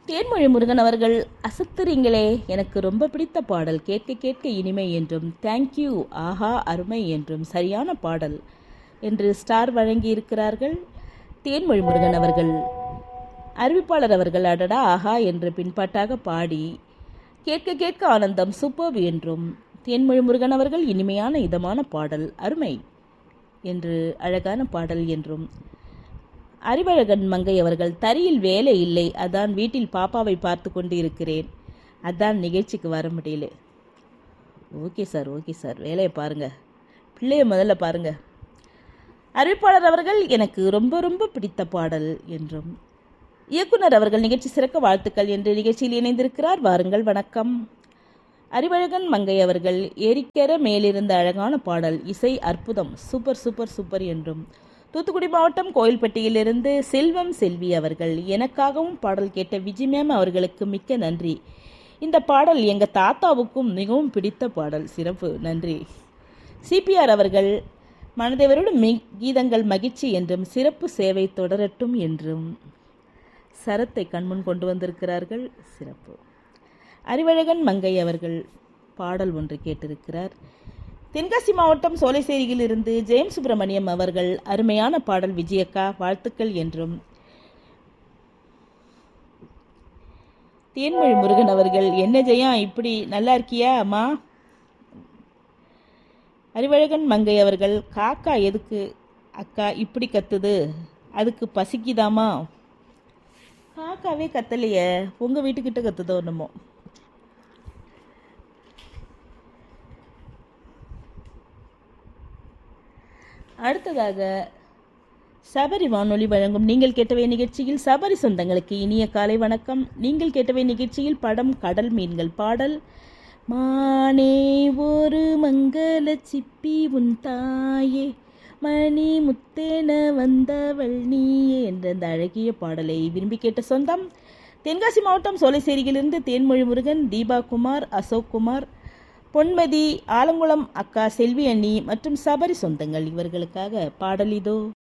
தேன்மொழி முருகன் அவர்கள் அசத்துறீங்களே எனக்கு ரொம்ப பிடித்த பாடல் கேட்க கேட்க இனிமை என்றும் தேங்க்யூ ஆஹா அருமை என்றும் சரியான பாடல் என்று ஸ்டார் வழங்கி இருக்கிறார்கள் தேன்மொழி முருகன் அவர்கள் அறிவிப்பாளர் அவர்கள் அடடா ஆஹா என்று பின்பாட்டாக பாடி கேட்க கேட்க ஆனந்தம் சூப்பர்ப் என்றும் தேன்மொழி முருகன் அவர்கள் இனிமையான இதமான பாடல் அருமை என்று அழகான பாடல் என்றும் அறிவழகன் மங்கை அவர்கள் தரியில் வேலை இல்லை அதான் வீட்டில் பாப்பாவை பார்த்து கொண்டு இருக்கிறேன் அதான் நிகழ்ச்சிக்கு வர முடியல ஓகே சார் ஓகே சார் வேலையை பாருங்க பிள்ளைய முதல்ல பாருங்க அறிவிப்பாளர் அவர்கள் எனக்கு ரொம்ப ரொம்ப பிடித்த பாடல் என்றும் இயக்குனர் அவர்கள் நிகழ்ச்சி சிறக்க வாழ்த்துக்கள் என்று நிகழ்ச்சியில் இணைந்திருக்கிறார் வாருங்கள் வணக்கம் அறிவழகன் மங்கை அவர்கள் ஏரிக்கர மேலிருந்த அழகான பாடல் இசை அற்புதம் சூப்பர் சூப்பர் சூப்பர் என்றும் தூத்துக்குடி மாவட்டம் கோயில்பட்டியிலிருந்து செல்வம் செல்வி அவர்கள் எனக்காகவும் பாடல் கேட்ட விஜய் மேம் அவர்களுக்கு மிக்க நன்றி இந்த பாடல் எங்கள் தாத்தாவுக்கும் மிகவும் பிடித்த பாடல் சிறப்பு நன்றி சிபிஆர் அவர்கள் மனதேவரோடு மி கீதங்கள் மகிழ்ச்சி என்றும் சிறப்பு சேவை தொடரட்டும் என்றும் சரத்தை கண்முன் கொண்டு வந்திருக்கிறார்கள் சிறப்பு அறிவழகன் மங்கை அவர்கள் பாடல் ஒன்று கேட்டிருக்கிறார் தென்காசி மாவட்டம் சோலைசேரியில் இருந்து ஜெயம் சுப்பிரமணியம் அவர்கள் அருமையான பாடல் விஜயக்கா வாழ்த்துக்கள் என்றும் தேன்மொழி முருகன் அவர்கள் என்ன ஜெயா இப்படி நல்லா இருக்கியா அம்மா அறிவழகன் மங்கை அவர்கள் காக்கா எதுக்கு அக்கா இப்படி கத்துது அதுக்கு பசிக்குதாமா காக்காவே கத்தலையே உங்கள் வீட்டுக்கிட்ட கத்துதோ என்னமோ அடுத்ததாக சபரி வானொலி வழங்கும் நீங்கள் கேட்டவை நிகழ்ச்சியில் சபரி சொந்தங்களுக்கு இனிய காலை வணக்கம் நீங்கள் கேட்டவை நிகழ்ச்சியில் படம் கடல் மீன்கள் பாடல் மானே ஒரு மங்கள சிப்பி உன் தாயே மணி முத்தேன வந்தவள் நீயே என்ற அந்த அழகிய பாடலை விரும்பி கேட்ட சொந்தம் தென்காசி மாவட்டம் சோலைசேரியிலிருந்து தேன்மொழி முருகன் தீபா குமார் அசோக் குமார் பொன்மதி ஆலங்குளம் அக்கா செல்வி அண்ணி மற்றும் சபரி சொந்தங்கள் இவர்களுக்காக பாடல் இதோ